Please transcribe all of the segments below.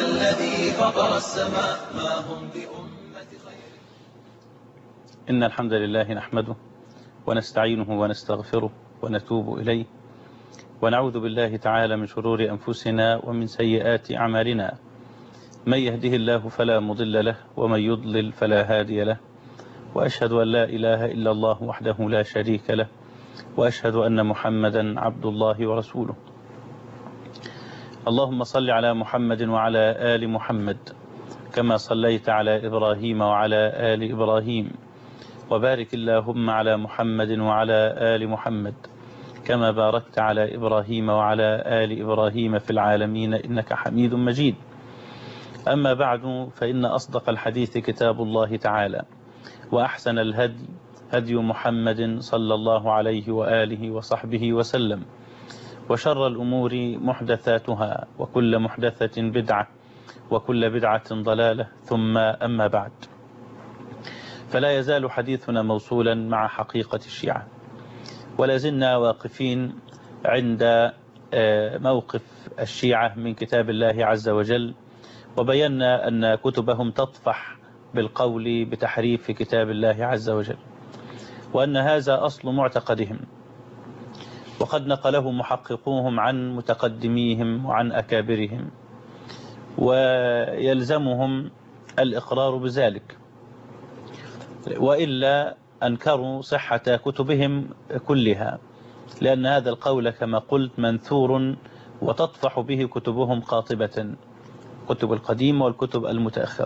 والذي فطر السماء ما هم بأمة خير إن الحمد لله نحمده ونستعينه ونستغفره ونتوب إليه ونعوذ بالله تعالى من شرور أنفسنا ومن سيئات أعمالنا من يهده الله فلا مضل له ومن يضلل فلا هادي له وأشهد أن لا إله إلا الله وحده لا شريك له وأشهد أن محمدا عبد الله ورسوله اللهم صل على محمد وعلى آل محمد كما صليت على إبراهيم وعلى آل إبراهيم وبارك اللهم على محمد وعلى آل محمد كما باركت على إبراهيم وعلى آل إبراهيم في العالمين إنك حميد مجيد أما بعد فإن أصدق الحديث كتاب الله تعالى وأحسن الهدي هدي محمد صلى الله عليه وآله وصحبه وسلم وشر الأمور محدثاتها وكل محدثة بدعة وكل بدعة ضلالة ثم أما بعد فلا يزال حديثنا موصولا مع حقيقة الشيعة ولا زلنا واقفين عند موقف الشيعة من كتاب الله عز وجل وبينا أن كتبهم تطفح بالقول بتحريف كتاب الله عز وجل وأن هذا أصل معتقدهم وقد نقله محققوهم عن متقدميهم وعن أكابرهم ويلزمهم الإقرار بذلك وإلا أنكروا صحة كتبهم كلها لأن هذا القول كما قلت منثور وتطفح به كتبهم قاطبة الكتب القديمة والكتب المتأخرة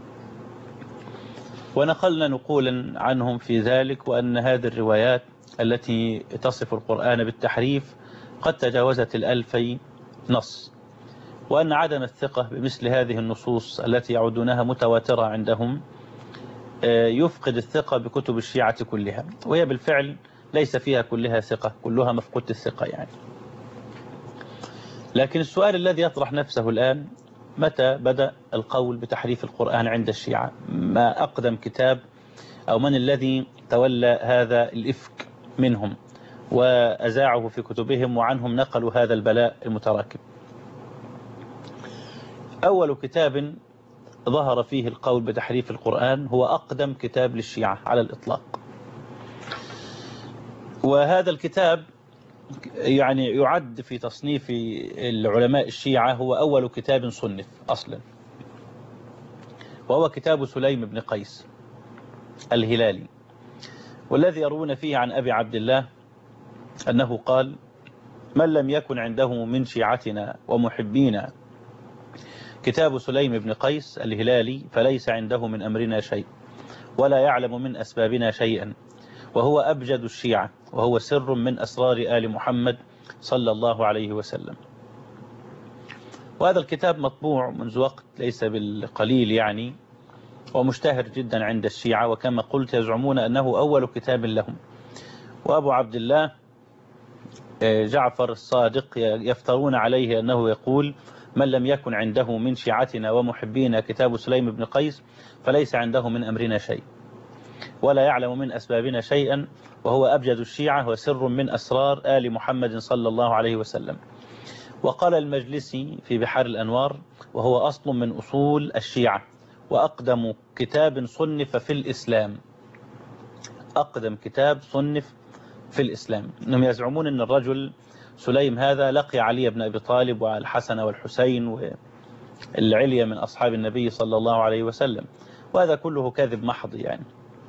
ونقلنا نقولا عنهم في ذلك وأن هذه الروايات التي تصف القرآن بالتحريف قد تجاوزت الألفي نص وأن عدم الثقة بمثل هذه النصوص التي يعدونها متواترة عندهم يفقد الثقة بكتب الشيعة كلها وهي بالفعل ليس فيها كلها ثقة كلها مفقود الثقة يعني لكن السؤال الذي يطرح نفسه الآن متى بدأ القول بتحريف القرآن عند الشيعة ما أقدم كتاب أو من الذي تولى هذا الإفك منهم وأزاعه في كتبهم وعنهم نقلوا هذا البلاء المتراكب أول كتاب ظهر فيه القول بتحريف القرآن هو أقدم كتاب للشيعة على الإطلاق وهذا الكتاب يعني يعد في تصنيف العلماء الشيعة هو أول كتاب صنف أصلا وهو كتاب سليم بن قيس الهلالي والذي يروون فيه عن أبي عبد الله أنه قال من لم يكن عنده من شيعتنا ومحبينا كتاب سليم بن قيس الهلالي فليس عنده من أمرنا شيء ولا يعلم من أسبابنا شيئا وهو أبجد الشيعة وهو سر من أسرار آل محمد صلى الله عليه وسلم وهذا الكتاب مطبوع منذ وقت ليس بالقليل يعني ومشتهر جدا عند الشيعة وكما قلت يزعمون أنه أول كتاب لهم وأبو عبد الله جعفر الصادق يفترون عليه أنه يقول من لم يكن عنده من شيعتنا ومحبينا كتاب سليم بن قيس فليس عنده من أمرنا شيء ولا يعلم من أسبابنا شيئا وهو أبجد الشيعة وسر من أسرار آل محمد صلى الله عليه وسلم وقال المجلسي في بحار الأنوار وهو أصل من أصول الشيعة وأقدم كتاب صنف في الإسلام أقدم كتاب صنف في الإسلام إنهم يزعمون أن الرجل سليم هذا لقي علي بن أبي طالب والحسن والحسين والعليا من أصحاب النبي صلى الله عليه وسلم وهذا كله كذب محض يعني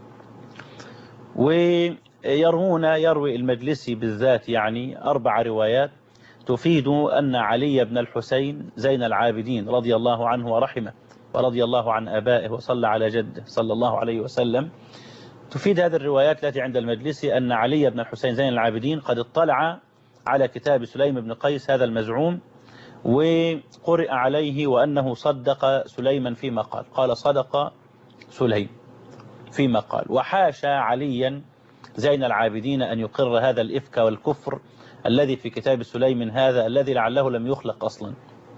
ويروون يروي المجلسي بالذات يعني أربع روايات تفيد أن علي بن الحسين زين العابدين رضي الله عنه ورحمه ورضي الله عن أبائه وصلى على جده صلى الله عليه وسلم تفيد هذه الروايات التي عند المجلس أن علي بن الحسين زين العابدين قد اطلع على كتاب سليم بن قيس هذا المزعوم وقرئ عليه وأنه صدق سليما فيما قال قال صدق سليم فيما قال وحاشا عليا زين العابدين أن يقر هذا الإفك والكفر الذي في كتاب سليم هذا الذي لعله لم يخلق أصلا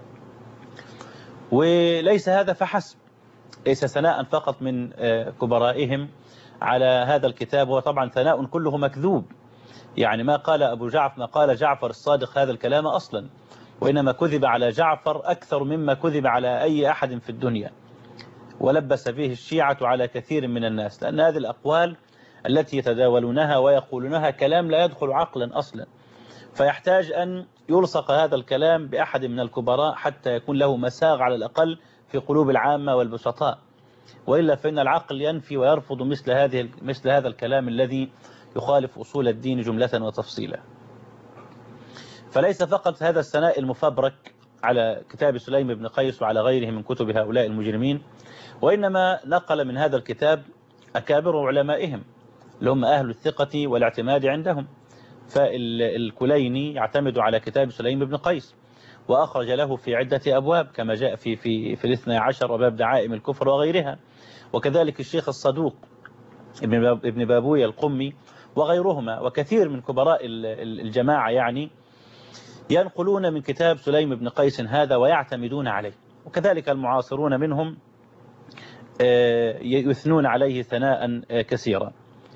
وليس هذا فحسب ليس ثناء فقط من كبرائهم على هذا الكتاب هو طبعا ثناء كله مكذوب يعني ما قال أبو جعفر ما قال جعفر الصادق هذا الكلام أصلا وإنما كذب على جعفر أكثر مما كذب على أي أحد في الدنيا ولبس فيه الشيعة على كثير من الناس لأن هذه الأقوال التي يتداولونها ويقولونها كلام لا يدخل عقلا أصلا فيحتاج أن يلصق هذا الكلام بأحد من الكبراء حتى يكون له مساغ على الأقل في قلوب العامة والبسطاء وإلا فإن العقل ينفي ويرفض مثل هذه مثل هذا الكلام الذي يخالف أصول الدين جملة وتفصيلا فليس فقط هذا الثناء المفبرك على كتاب سليم بن قيس وعلى غيره من كتب هؤلاء المجرمين وإنما نقل من هذا الكتاب أكابر علمائهم اللي هم أهل الثقة والاعتماد عندهم فالكليني يعتمد على كتاب سليم بن قيس وأخرج له في عدة أبواب كما جاء في في في الاثنى عشر وباب دعائم الكفر وغيرها وكذلك الشيخ الصدوق ابن ابن بابوي القمي وغيرهما وكثير من كبراء الجماعة يعني ينقلون من كتاب سليم بن قيس هذا ويعتمدون عليه وكذلك المعاصرون منهم يثنون عليه ثناء كثيرا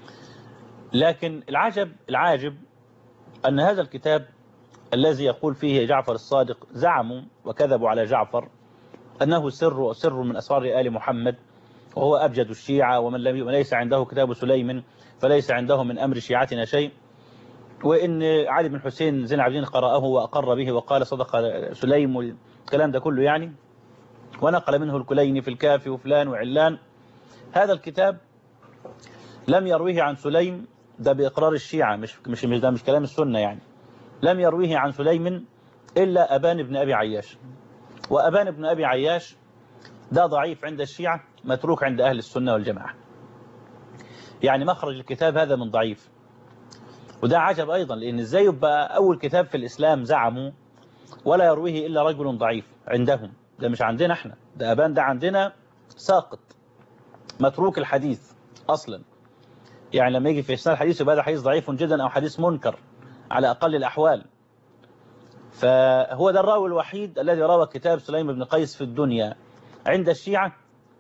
لكن العجب العاجب أن هذا الكتاب الذي يقول فيه جعفر الصادق زعموا وكذبوا على جعفر أنه سر سر من أسرار آل محمد وهو أبجد الشيعة ومن لم ليس عنده كتاب سليم فليس عنده من أمر شيعتنا شيء وإن علي بن حسين زين العابدين قرأه وأقر به وقال صدق سليم والكلام ده كله يعني ونقل منه الكليني في الكافي وفلان وعلان هذا الكتاب لم يرويه عن سليم ده بإقرار الشيعة مش مش مش ده مش كلام السنة يعني لم يرويه عن سليم إلا أبان بن أبي عياش وأبان بن أبي عياش ده ضعيف عند الشيعة متروك عند أهل السنة والجماعة يعني مخرج الكتاب هذا من ضعيف وده عجب أيضا لأن إزاي يبقى أول كتاب في الإسلام زعموا ولا يرويه إلا رجل ضعيف عندهم ده مش عندنا احنا ده أبان ده عندنا ساقط متروك الحديث أصلا يعني لما يجي في إسناد الحديث يبقى ده حديث ضعيف جدا أو حديث منكر على أقل الأحوال فهو ده الراوي الوحيد الذي روى كتاب سليم بن قيس في الدنيا عند الشيعة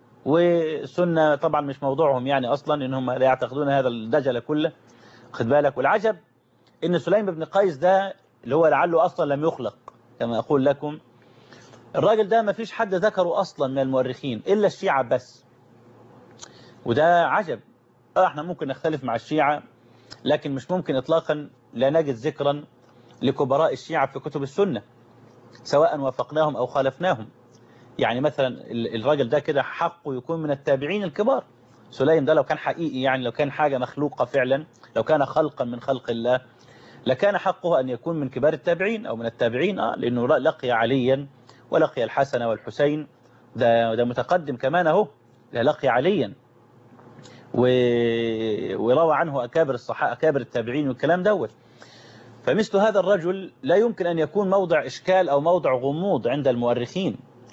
وسنة طبعا مش موضوعهم يعني أصلا إنهم لا يعتقدون هذا الدجل كله خد بالك والعجب إن سليم بن قيس ده اللي هو لعله أصلا لم يخلق كما أقول لكم الراجل ده ما فيش حد ذكره أصلا من المؤرخين إلا الشيعة بس وده عجب اه احنا ممكن نختلف مع الشيعة لكن مش ممكن اطلاقا لا نجد ذكرا لكبراء الشيعة في كتب السنة سواء وافقناهم او خالفناهم يعني مثلا الراجل ده كده حقه يكون من التابعين الكبار سليم ده لو كان حقيقي يعني لو كان حاجة مخلوقة فعلا لو كان خلقا من خلق الله لكان حقه أن يكون من كبار التابعين أو من التابعين آه لأنه لقي عليا ولقي الحسن والحسين ده, ده متقدم كمان اهو ده لقي عليا و... وروى عنه أكابر الصحابة أكابر التابعين والكلام دوت فمثل هذا الرجل لا يمكن أن يكون موضع إشكال أو موضع غموض عند المؤرخين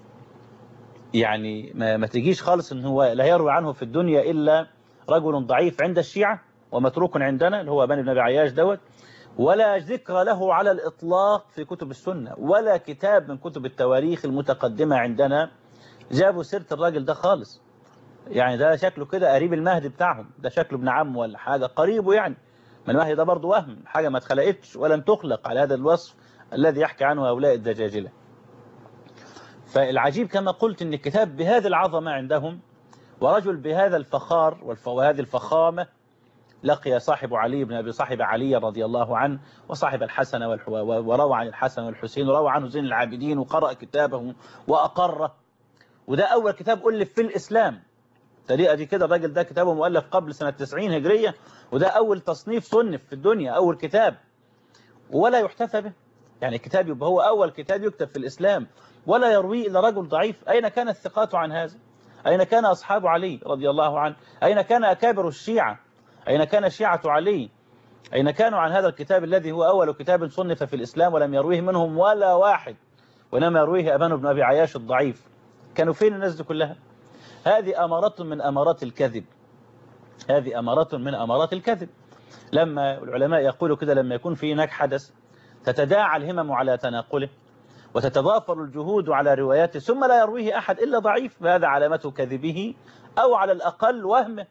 يعني ما, ما تجيش خالص ان هو لا يروي عنه في الدنيا إلا رجل ضعيف عند الشيعة ومتروك عندنا اللي هو بني بن أبي عياش دوت ولا ذكر له على الإطلاق في كتب السنة ولا كتاب من كتب التواريخ المتقدمة عندنا جابوا سيرة الراجل ده خالص يعني ده شكله كده قريب المهدي بتاعهم ده شكله ابن عم ولا حاجة قريبه يعني ما المهدي ده برضه وهم حاجة ما اتخلقتش ولن تخلق على هذا الوصف الذي يحكي عنه هؤلاء الدجاجلة فالعجيب كما قلت ان الكتاب بهذه العظمة عندهم ورجل بهذا الفخار وهذه الفخامة لقي صاحب علي بن أبي صاحب علي رضي الله عنه وصاحب الحسن وروى عن الحسن والحسين وروى عنه زين العابدين وقرأ كتابه وأقره وده أول كتاب ألف في الإسلام طريقة دي كده الراجل ده كتابه مؤلف قبل سنة 90 هجرية وده أول تصنيف صنف في الدنيا أول كتاب ولا يحتفى به يعني كتاب يبقى هو أول كتاب يكتب في الإسلام ولا يروي إلا رجل ضعيف أين كانت الثقات عن هذا أين كان أصحاب علي رضي الله عنه أين كان أكابر الشيعة أين كان شيعة علي أين كانوا عن هذا الكتاب الذي هو أول كتاب صنف في الإسلام ولم يرويه منهم ولا واحد وإنما يرويه أبان بن أبي عياش الضعيف كانوا فين الناس دي كلها هذه أمارة من أمارات الكذب هذه أمارة من أمارات الكذب لما العلماء يقولوا كده لما يكون في هناك حدث تتداعى الهمم على تناقله وتتضافر الجهود على رواياته ثم لا يرويه أحد إلا ضعيف فهذا علامة كذبه أو على الأقل وهمه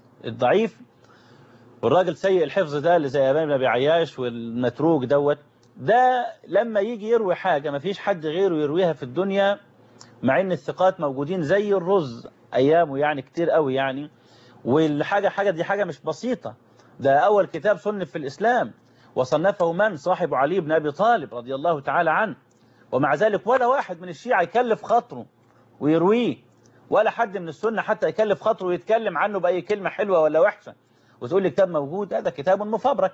الضعيف والراجل سيء الحفظ ده اللي زي أبان بن أبي عياش والمتروك دوت ده لما يجي يروي حاجة ما فيش حد غيره يرويها في الدنيا مع ان الثقات موجودين زي الرز ايامه يعني كتير قوي يعني والحاجة حاجة دي حاجة مش بسيطة ده اول كتاب صنف في الاسلام وصنفه من صاحب علي بن ابي طالب رضي الله تعالى عنه ومع ذلك ولا واحد من الشيعة يكلف خاطره ويرويه ولا حد من السنة حتى يكلف خاطره ويتكلم عنه بأي كلمة حلوة ولا وحشة وتقول لي كتاب موجود هذا كتاب مفبرك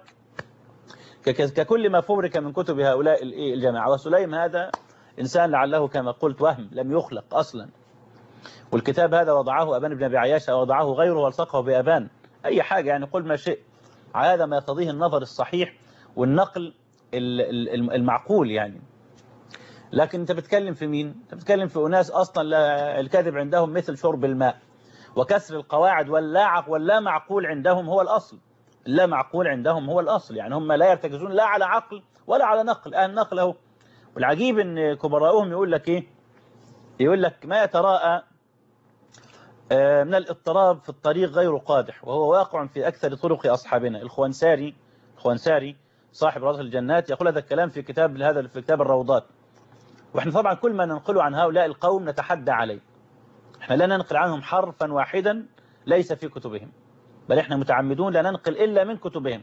ككل ما فبرك من كتب هؤلاء الجماعة وسليم هذا إنسان لعله كما قلت وهم لم يخلق أصلا والكتاب هذا وضعه أبان بن أبي عياش أو وضعه غيره والصقه بأبان أي حاجة يعني قل ما شئ هذا ما يقتضيه النظر الصحيح والنقل المعقول يعني لكن انت بتتكلم في مين انت بتتكلم في أناس أصلا الكذب عندهم مثل شرب الماء وكسر القواعد واللا واللا معقول عندهم هو الأصل اللا معقول عندهم هو الأصل يعني هم لا يرتكزون لا على عقل ولا على نقل آه النقل اهو والعجيب ان كبراؤهم يقول لك ايه يقول لك ما يتراءى من الاضطراب في الطريق غير قادح وهو واقع في أكثر طرق أصحابنا الخوانساري الخوانساري صاحب رأس الجنات يقول هذا الكلام في كتاب هذا في كتاب الروضات واحنا طبعا كل ما ننقله عن هؤلاء القوم نتحدى عليه احنا لا ننقل عنهم حرفا واحدا ليس في كتبهم بل احنا متعمدون لا ننقل إلا من كتبهم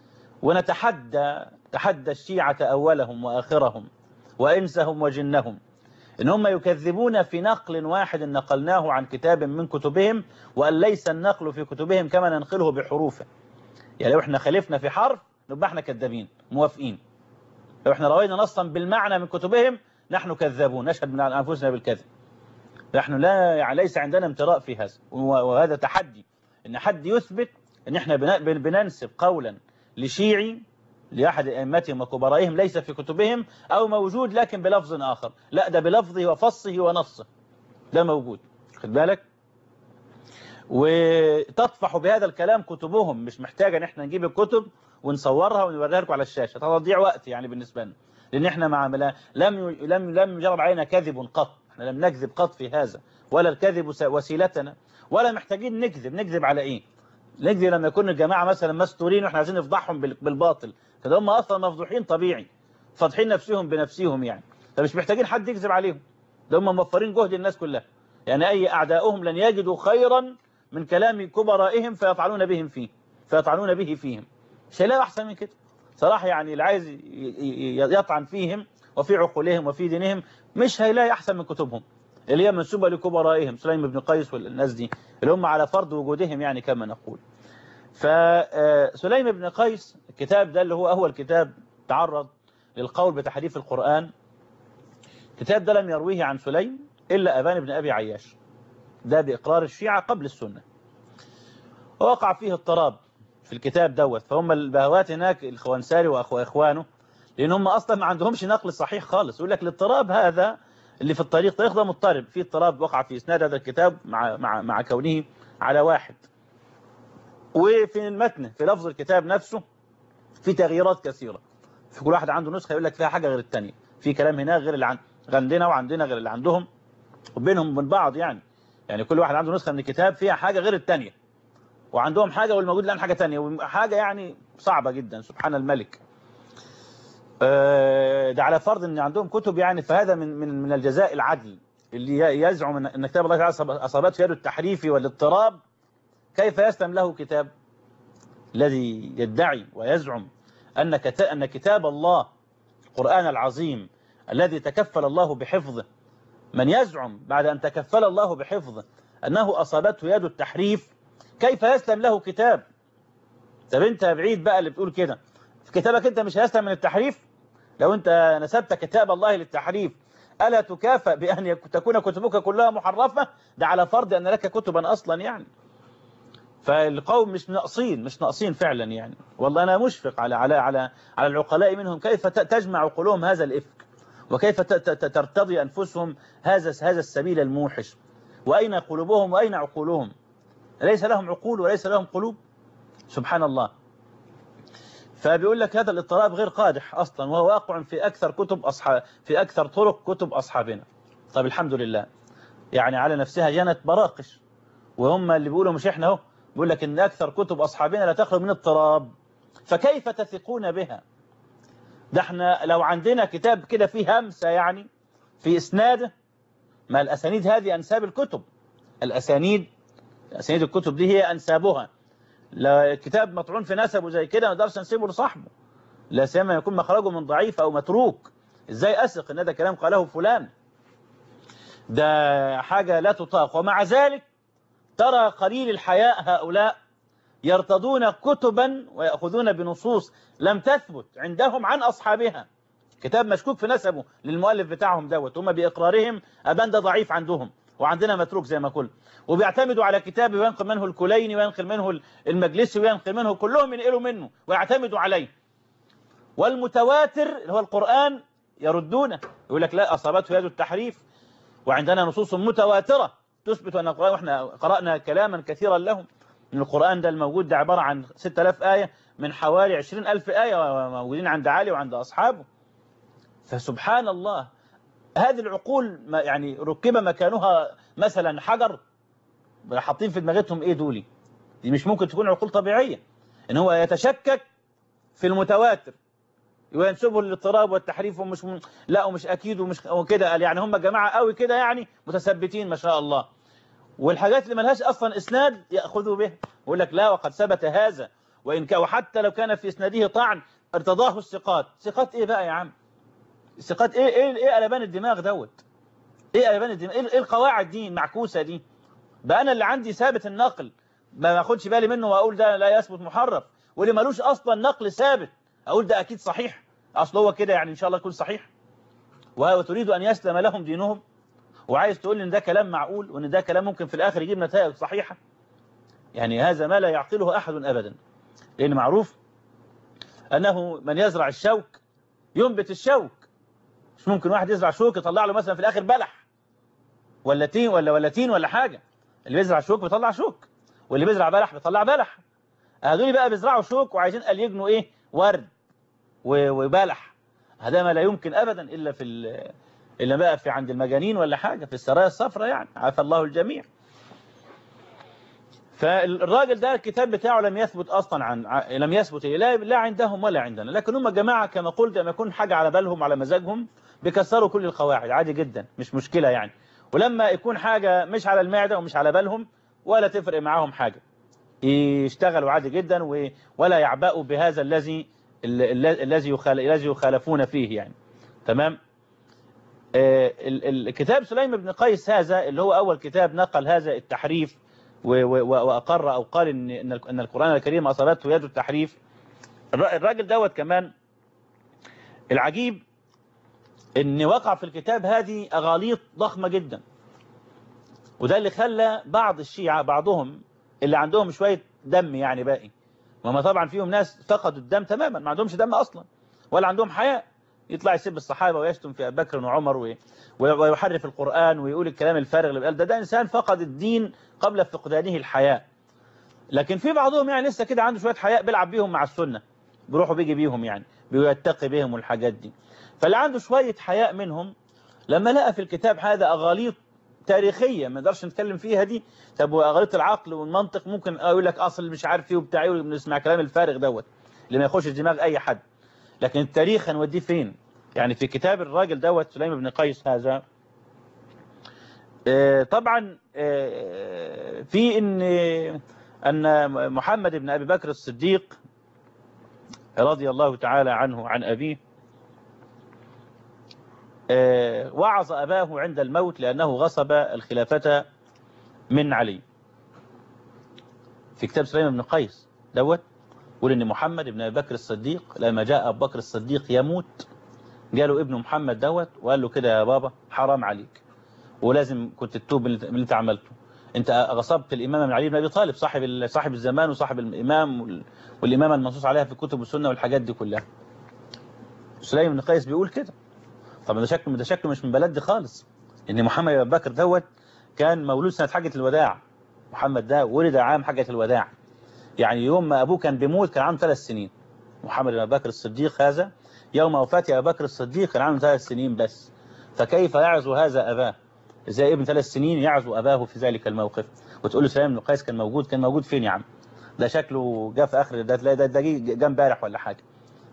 ونتحدى تحدى الشيعة أولهم وآخرهم وإنسهم وجنهم إن هم يكذبون في نقل واحد نقلناه عن كتاب من كتبهم وأن ليس النقل في كتبهم كما ننقله بحروفه يعني لو احنا خالفنا في حرف نبقى احنا كذابين موافقين لو احنا روينا نصا بالمعنى من كتبهم نحن كذابون نشهد من أنفسنا بالكذب نحن لا يعني ليس عندنا امتراء في هذا وهذا تحدي ان حد يثبت ان احنا بننسب قولا لشيعي لأحد أئمتهم وكبرائهم ليس في كتبهم أو موجود لكن بلفظ آخر لا ده بلفظه وفصه ونصه ده موجود خد بالك وتطفح بهذا الكلام كتبهم مش محتاجة ان احنا نجيب الكتب ونصورها ونوريها لكم على الشاشة تضيع وقت يعني بالنسبة لنا لأن احنا مع لم لم لم يجرب علينا كذب قط احنا لم نكذب قط في هذا ولا الكذب وسيلتنا ولا محتاجين نكذب نكذب على ايه نكذب لما يكون الجماعة مثلا مستورين واحنا عايزين نفضحهم بالباطل كده هم اصلا مفضوحين طبيعي فاضحين نفسهم بنفسهم يعني فمش محتاجين حد يكذب عليهم ده هم موفرين جهد الناس كلها يعني اي اعداؤهم لن يجدوا خيرا من كلام كبرائهم فيطعنون بهم فيه فيطعنون به فيهم مش هيلاقوا احسن من كده صراحة يعني اللي عايز يطعن فيهم وفي عقولهم وفي دينهم مش هيلاقي احسن من كتبهم اللي هي منسوبة لكبرائهم سليم بن قيس والناس دي اللي هم على فرض وجودهم يعني كما نقول فسليم بن قيس الكتاب ده اللي هو أول كتاب تعرض للقول بتحريف القرآن الكتاب ده لم يرويه عن سليم إلا أبان بن أبي عياش ده بإقرار الشيعة قبل السنة ووقع فيه اضطراب في الكتاب دوت فهم البهوات هناك الخوانساري وإخوانه لأن هم أصلا ما عندهمش نقل صحيح خالص يقول لك الاضطراب هذا اللي في الطريق الطريق ده مضطرب في اضطراب وقع في إسناد هذا الكتاب مع, مع, مع كونه على واحد وفي المتن في لفظ الكتاب نفسه في تغييرات كثيرة في كل واحد عنده نسخة يقول لك فيها حاجة غير الثانيه في كلام هناك غير اللي عندنا وعندنا غير اللي عندهم وبينهم وبين بعض يعني يعني كل واحد عنده نسخة من الكتاب فيها حاجة غير الثانيه وعندهم حاجة والموجود الآن حاجة ثانيه وحاجة يعني صعبة جدا سبحان الملك ده على فرض ان عندهم كتب يعني فهذا من من من الجزاء العدل اللي يزعم ان كتاب الله تعالى اصابته يد التحريف والاضطراب كيف يسلم له كتاب الذي يدعي ويزعم أن أن كتاب الله القرآن العظيم الذي تكفل الله بحفظه من يزعم بعد أن تكفل الله بحفظه أنه أصابته يد التحريف كيف يسلم له كتاب طب أنت بعيد بقى اللي بتقول كده في كتابك أنت مش هيسلم من التحريف لو أنت نسبت كتاب الله للتحريف ألا تكافئ بأن تكون كتبك كلها محرفة ده على فرض أن لك كتبا أصلا يعني فالقوم مش ناقصين مش ناقصين فعلا يعني والله أنا مشفق على على على على العقلاء منهم كيف تجمع عقولهم هذا الإفك وكيف ترتضي أنفسهم هذا هذا السبيل الموحش وأين قلوبهم وأين عقولهم ليس لهم عقول وليس لهم قلوب سبحان الله فبيقول لك هذا الاضطراب غير قادح أصلا وهو واقع في أكثر كتب أصحاب في أكثر طرق كتب أصحابنا طيب الحمد لله يعني على نفسها جنت براقش وهم اللي بيقولوا مش احنا اهو بيقول لك ان اكثر كتب اصحابنا لا تخلو من اضطراب فكيف تثقون بها ده احنا لو عندنا كتاب كده فيه همسة يعني في إسناده ما الأسانيد هذه أنساب الكتب الأسانيد أسانيد الكتب دي هي أنسابها لا كتاب مطعون في نسبه زي كده ما نقدرش نسيبه لصاحبه لا سيما يكون مخرجه من ضعيف أو متروك إزاي أثق إن هذا كلام قاله فلان ده حاجة لا تطاق ومع ذلك ترى قليل الحياء هؤلاء يرتضون كتبا ويأخذون بنصوص لم تثبت عندهم عن أصحابها كتاب مشكوك في نسبه للمؤلف بتاعهم دوت هم بإقرارهم أبان ده ضعيف عندهم وعندنا متروك زي ما قلت وبيعتمدوا على كتاب وينقل منه الكليني وينقل منه المجلسي وينقل منه كلهم ينقلوا منه ويعتمدوا عليه والمتواتر اللي هو القرآن يردونه يقول لك لا أصابته يد التحريف وعندنا نصوص متواترة تثبت أن القرآن وإحنا قرأنا كلاما كثيرا لهم من القرآن ده الموجود ده عبارة عن 6000 آية من حوالي 20000 آية موجودين عند علي وعند أصحابه فسبحان الله هذه العقول ما يعني ركب مكانها مثلا حجر حاطين في دماغتهم ايه دولي دي مش ممكن تكون عقول طبيعية ان هو يتشكك في المتواتر وينسبه للاضطراب والتحريف ومش م... لا ومش اكيد ومش وكده قال يعني هم جماعه قوي كده يعني متثبتين ما شاء الله والحاجات اللي ملهاش اصلا اسناد ياخذوا بها يقول لك لا وقد ثبت هذا وان كان وحتى لو كان في اسناده طعن ارتضاه الثقات ثقات ايه بقى يا عم الثقات ايه ايه ايه قلبان الدماغ دوت ايه قلبان الدماغ ايه القواعد دي المعكوسه دي بقى انا اللي عندي ثابت النقل ما باخدش بالي منه واقول ده لا يثبت محرف واللي ملوش اصلا نقل ثابت اقول ده اكيد صحيح اصل هو كده يعني ان شاء الله يكون صحيح وتريد ان يسلم لهم دينهم وعايز تقول ان ده كلام معقول وان ده كلام ممكن في الاخر يجيب نتائج صحيحه يعني هذا ما لا يعقله احد ابدا لان معروف انه من يزرع الشوك ينبت الشوك مش ممكن واحد يزرع شوك يطلع له مثلا في الاخر بلح ولا تين ولا ولا تين ولا حاجه اللي بيزرع شوك بيطلع شوك واللي بيزرع بلح بيطلع بلح هذول بقى بيزرعوا شوك وعايزين قال يجنوا ايه ورد وبلح هذا ما لا يمكن ابدا الا في الا بقى في عند المجانين ولا حاجه في السرايا الصفراء يعني عافى الله الجميع فالراجل ده الكتاب بتاعه لم يثبت اصلا عن لم يثبت لا لا عندهم ولا عندنا لكن هم جماعه كما قلت لما يكون حاجه على بالهم على مزاجهم بيكسروا كل القواعد عادي جدا مش مشكله يعني ولما يكون حاجه مش على المعده ومش على بالهم ولا تفرق معاهم حاجه يشتغلوا عادي جدا ولا يعبأوا بهذا الذي الذي الذي يخالفون فيه يعني تمام الكتاب سليم بن قيس هذا اللي هو أول كتاب نقل هذا التحريف وأقر أو قال إن أن القرآن الكريم أصابته يد التحريف الراجل دوت كمان العجيب إن وقع في الكتاب هذه أغاليط ضخمة جدا وده اللي خلى بعض الشيعة بعضهم اللي عندهم شوية دم يعني باقي وما طبعا فيهم ناس فقدوا الدم تماما ما عندهمش دم أصلا ولا عندهم حياة يطلع يسب الصحابة ويشتم في أبي بكر وعمر ويحرف القرآن ويقول الكلام الفارغ اللي قال ده ده إنسان فقد الدين قبل فقدانه الحياة لكن في بعضهم يعني لسه كده عنده شوية حياء بيلعب بيهم مع السنة بيروحوا بيجي بيهم يعني بيتقي بهم والحاجات دي فاللي عنده شوية حياء منهم لما لقى في الكتاب هذا أغاليط تاريخية ما نقدرش نتكلم فيها دي طب وأغاليط العقل والمنطق ممكن أقول لك أصل مش عارف ايه وبتاع ايه بنسمع كلام الفارغ دوت اللي ما يخش دماغ أي حد لكن التاريخ هنوديه فين يعني في كتاب الراجل دوت سليم بن قيس هذا طبعا في ان ان محمد بن ابي بكر الصديق رضي الله تعالى عنه عن ابيه وعظ اباه عند الموت لانه غصب الخلافه من علي في كتاب سليم بن قيس دوت يقول ان محمد بن ابي بكر الصديق لما جاء ابو بكر الصديق يموت جاله ابن محمد دوت وقال له كده يا بابا حرام عليك ولازم كنت تتوب من اللي انت عملته انت غصبت الامام من علي بن ابي طالب صاحب صاحب الزمان وصاحب الامام والامامه المنصوص عليها في كتب السنه والحاجات دي كلها سليم بن قيس بيقول كده طب ده شكله ده شكله مش من بلد خالص ان محمد بن بكر دوت كان مولود سنه حجه الوداع محمد ده ولد عام حجه الوداع يعني يوم ما ابوه كان بيموت كان عنده ثلاث سنين محمد بن بكر الصديق هذا يوم وفاة أبي بكر الصديق كان عنده ثلاث سنين بس فكيف يعزو هذا أباه إزاي ابن ثلاث سنين يعزو أباه في ذلك الموقف وتقول له سليم بن قيس كان موجود كان موجود فين يا عم ده شكله جاء في آخر ده ده ده جه امبارح ولا حاجة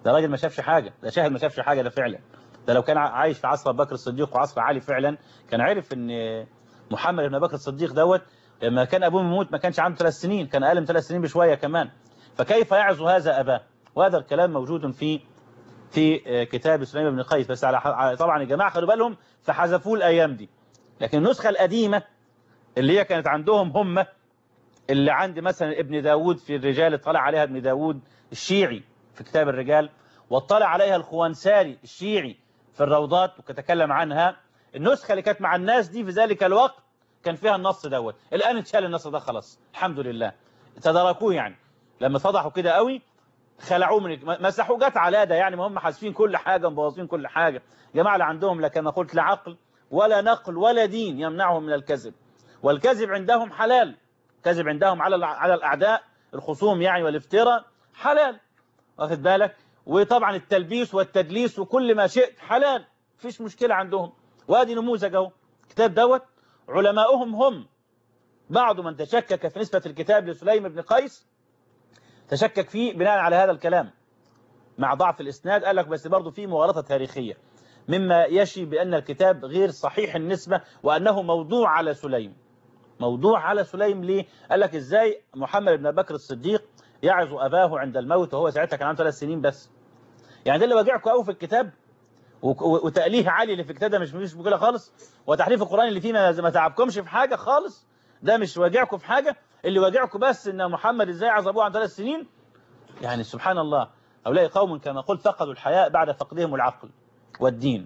ده راجل ما شافش حاجة ده شاهد ما شافش حاجة ده فعلا ده لو كان عايش في عصر أبو بكر الصديق وعصر علي فعلا كان عرف ان محمد بن بكر الصديق دوت لما كان ابوه يموت ما كانش عنده ثلاث سنين كان اقل من ثلاث سنين بشويه كمان فكيف يعزو هذا اباه وهذا الكلام موجود في في كتاب سليمان بن قيس بس على طبعا الجماعه خدوا بالهم فحذفوه الايام دي لكن النسخه القديمه اللي هي كانت عندهم هم اللي عند مثلا ابن داود في الرجال اطلع عليها ابن داود الشيعي في كتاب الرجال واطلع عليها الخوانساري الشيعي في الروضات وكتكلم عنها النسخة اللي كانت مع الناس دي في ذلك الوقت كان فيها النص دوت الآن اتشال النص ده خلاص الحمد لله تداركوه يعني لما فضحوا كده قوي خلعوه من مسحوه جت على ده يعني ما هم حاسفين كل حاجة مبوظين كل حاجة جماعة اللي عندهم لا كما قلت لا عقل ولا نقل ولا دين يمنعهم من الكذب والكذب عندهم حلال كذب عندهم على على الأعداء الخصوم يعني والافتراء حلال واخد بالك وطبعا التلبيس والتدليس وكل ما شئت حلال مفيش مشكلة عندهم وادي نموذج اهو الكتاب دوت علماؤهم هم بعض من تشكك في نسبة الكتاب لسليم بن قيس تشكك فيه بناء على هذا الكلام مع ضعف الإسناد قال لك بس برضه فيه مغالطة تاريخية مما يشي بأن الكتاب غير صحيح النسبة وأنه موضوع على سليم موضوع على سليم ليه؟ قال لك إزاي محمد بن بكر الصديق يعظ أباه عند الموت وهو ساعتها كان عنده ثلاث سنين بس يعني ده اللي واجعكم قوي في الكتاب وتأليه علي اللي في الكتاب ده مش مش مشكله خالص وتحريف القرآن اللي فيه ما تعبكمش في حاجة خالص ده مش واجعكم في حاجة اللي واجعكم بس ان محمد ازاي عذبوه عن ثلاث سنين يعني سبحان الله هؤلاء قوم كما قلت فقدوا الحياء بعد فقدهم العقل والدين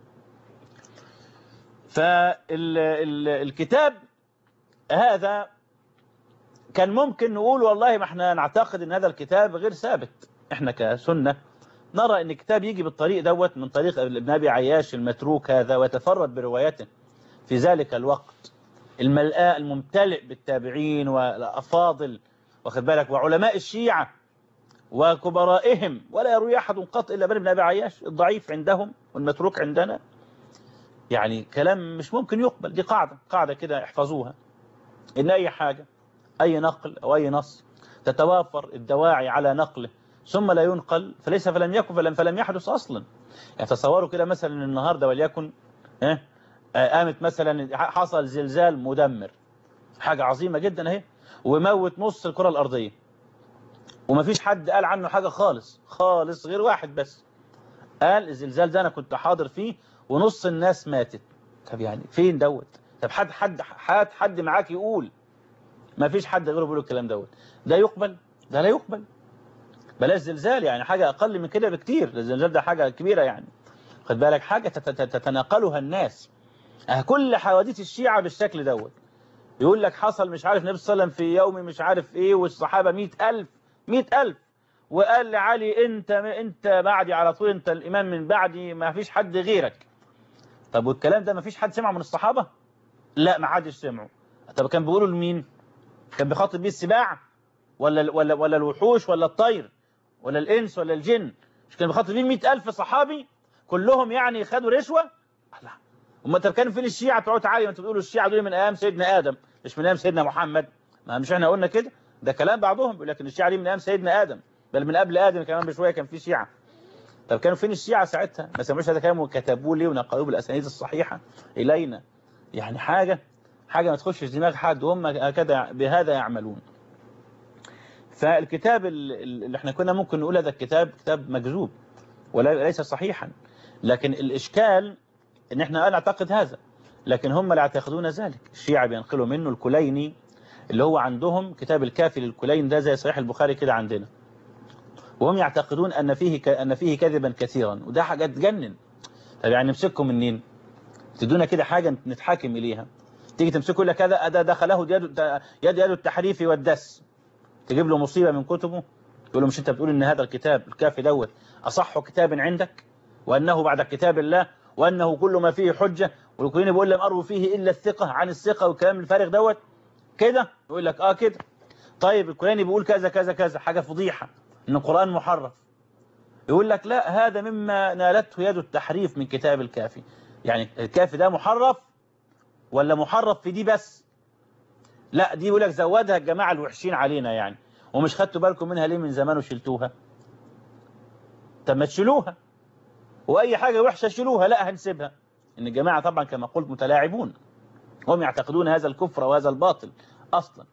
فالكتاب هذا كان ممكن نقول والله ما احنا نعتقد ان هذا الكتاب غير ثابت احنا كسنة نرى ان الكتاب يجي بالطريق دوت من طريق ابن ابي عياش المتروك هذا ويتفرد بروايته في ذلك الوقت الملآ الممتلئ بالتابعين والافاضل واخد بالك وعلماء الشيعة وكبرائهم ولا يروي احد قط الا بن ابن ابي عياش الضعيف عندهم والمتروك عندنا يعني كلام مش ممكن يقبل دي قاعدة قاعدة كده احفظوها ان اي حاجة اي نقل او اي نص تتوافر الدواعي على نقله ثم لا ينقل فليس فلم يكن فلم, فلم يحدث أصلا يعني تصوروا كده مثلا النهاردة وليكن اه قامت مثلا حصل زلزال مدمر حاجة عظيمة جدا اهي وموت نص الكرة الأرضية ومفيش حد قال عنه حاجة خالص خالص غير واحد بس قال الزلزال ده أنا كنت حاضر فيه ونص الناس ماتت طب يعني فين دوت طب حد حد حد حد معاك يقول ما فيش حد غيره بيقول الكلام دوت ده يقبل ده لا يقبل بلاش زلزال يعني حاجة أقل من كده بكتير الزلزال ده حاجة كبيرة يعني خد بالك حاجة تتناقلها الناس اه كل حوادث الشيعة بالشكل دوت يقول لك حصل مش عارف النبي صلى الله عليه وسلم في يوم مش عارف ايه والصحابة مئة ألف مئة ألف وقال لعلي انت انت بعدي على طول انت الإمام من بعدي ما فيش حد غيرك طب والكلام ده ما فيش حد سمعه من الصحابة لا ما حدش سمعه طب كان بيقولوا لمين كان بيخاطب بيه السباع ولا ولا ولا الوحوش ولا الطير ولا الإنس ولا الجن مش كان بيخاطب بيه 100000 صحابي كلهم يعني خدوا رشوة لا هم طب كانوا فين الشيعة بتوع تعالي ما انتوا بتقولوا الشيعة دول من ايام سيدنا ادم مش من ايام سيدنا محمد ما مش احنا قلنا كده ده كلام بعضهم بيقول لك ان الشيعة دي من ايام سيدنا ادم بل من قبل ادم كمان بشويه كان في شيعة طب كانوا فين الشيعة ساعتها ما سمعوش هذا كلام وكتبوه ليه ونقلوه بالاسانيد الصحيحة الينا يعني حاجة حاجة ما تخشش دماغ حد وهم هكذا بهذا يعملون فالكتاب اللي احنا كنا ممكن نقول هذا الكتاب كتاب مكذوب وليس صحيحا لكن الإشكال ان احنا نعتقد هذا لكن هم لا يعتقدون ذلك الشيعة بينقلوا منه الكليني اللي هو عندهم كتاب الكافي للكلين ده زي صحيح البخاري كده عندنا وهم يعتقدون أن فيه ك... أن فيه كذبا كثيرا وده حاجة تجنن طب يعني نمسككم منين تدونا كده حاجة نتحاكم إليها تيجي تمسكوا لك هذا ده دخله يد يد يد التحريف والدس تجيب له مصيبة من كتبه تقول له مش انت بتقول ان هذا الكتاب الكافي دوت اصح كتاب عندك وانه بعد كتاب الله وانه كل ما فيه حجة والكلين بيقول لم اروي فيه الا الثقة عن الثقة والكلام الفارغ دوت كده يقول لك اه كده طيب الكلاني بيقول كذا كذا كذا حاجة فضيحة ان القرآن محرف يقول لك لا هذا مما نالته يد التحريف من كتاب الكافي يعني الكافي ده محرف ولا محرف في دي بس لا دي يقول لك زودها الجماعة الوحشين علينا يعني ومش خدتوا بالكم منها ليه من زمان وشلتوها طب ما تشيلوها واي حاجه وحشه شيلوها لا هنسيبها ان الجماعه طبعا كما قلت متلاعبون هم يعتقدون هذا الكفر وهذا الباطل اصلا